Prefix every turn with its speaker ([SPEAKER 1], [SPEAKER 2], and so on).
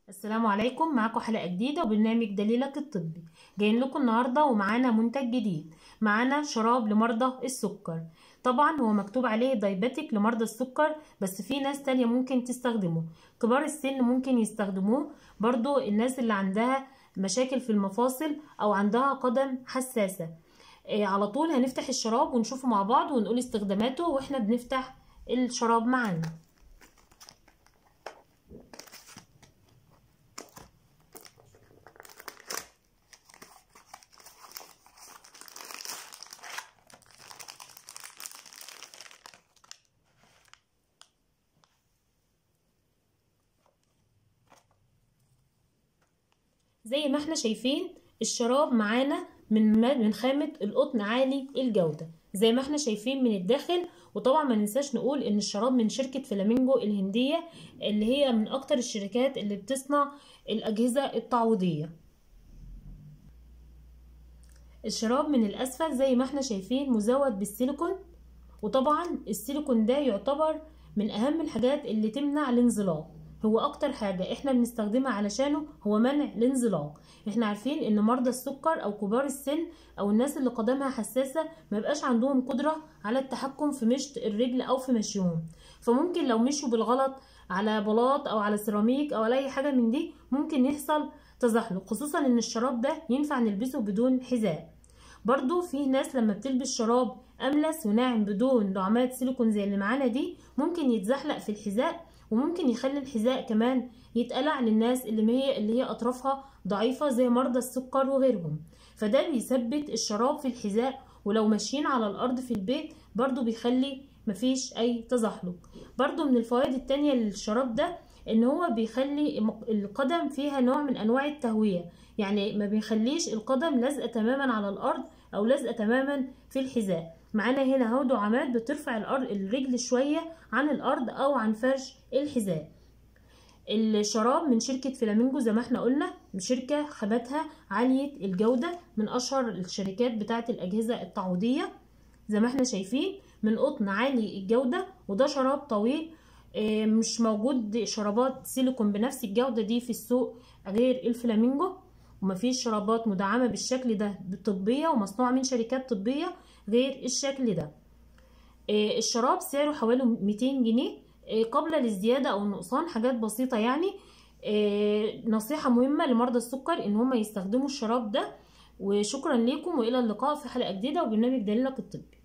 [SPEAKER 1] السلام عليكم معاكم حلقة جديدة وبرنامج دليلك الطبي جايين لكم النهاردة ومعانا منتج جديد معانا شراب لمرضى السكر طبعا هو مكتوب عليه دايباتيك لمرضى السكر بس في ناس تانية ممكن تستخدمه كبار السن ممكن يستخدموه برضو الناس اللي عندها مشاكل في المفاصل او عندها قدم حساسة إيه على طول هنفتح الشراب ونشوفه مع بعض ونقول استخداماته واحنا بنفتح الشراب معانا زي ما احنا شايفين الشراب معانا من من خامة القطن عالي الجودة زي ما احنا شايفين من الداخل وطبعا ما ننساش نقول ان الشراب من شركة فلامينجو الهندية اللي هي من اكتر الشركات اللي بتصنع الاجهزة التعويضية الشراب من الاسفل زي ما احنا شايفين مزود بالسيليكون وطبعا السيليكون ده يعتبر من اهم الحاجات اللي تمنع الانزلاق هو اكتر حاجة احنا بنستخدمها علشانه هو منع الانزلاق احنا عارفين ان مرضى السكر او كبار السن او الناس اللي قدمها حساسة ما بقاش عندهم قدرة على التحكم في مشط الرجل او في مشيهم فممكن لو مشوا بالغلط على بلاط او على سيراميك او على اي حاجة من دي ممكن يحصل تزحلق خصوصا ان الشراب ده ينفع نلبسه بدون حذاء برضو في ناس لما بتلبس شراب املس وناعم بدون دعامات سيليكون زي اللي معانا دي ممكن يتزحلق في الحذاء وممكن يخلي الحذاء كمان يتقلع للناس اللي هي اللي هي اطرافها ضعيفه زي مرضى السكر وغيرهم فده بيثبت الشراب في الحذاء ولو ماشيين على الارض في البيت برضو بيخلي مفيش اي تزحلق برضو من الفوائد التانية للشراب ده ان هو بيخلي القدم فيها نوع من انواع التهوية يعني ما بيخليش القدم لازقة تماما على الارض او لازقة تماما في الحذاء معانا هنا اهو دعامات بترفع الارض الرجل شوية عن الارض او عن فرش الحذاء الشراب من شركة فلامينجو زي ما احنا قلنا شركة خاماتها عالية الجودة من اشهر الشركات بتاعة الاجهزة التعويضية زي ما احنا شايفين من قطن عالي الجودة وده شراب طويل مش موجود شرابات سيليكون بنفس الجودة دي في السوق غير الفلامينجو ومفيش شرابات مدعمة بالشكل ده طبية ومصنوعة من شركات طبية غير الشكل ده الشراب سعره حوالي 200 جنيه قبل الازديادة او النقصان حاجات بسيطة يعني نصيحة مهمة لمرضى السكر ان هم يستخدموا الشراب ده وشكرا لكم والى اللقاء في حلقة جديدة وبرنامج دليلك الطبي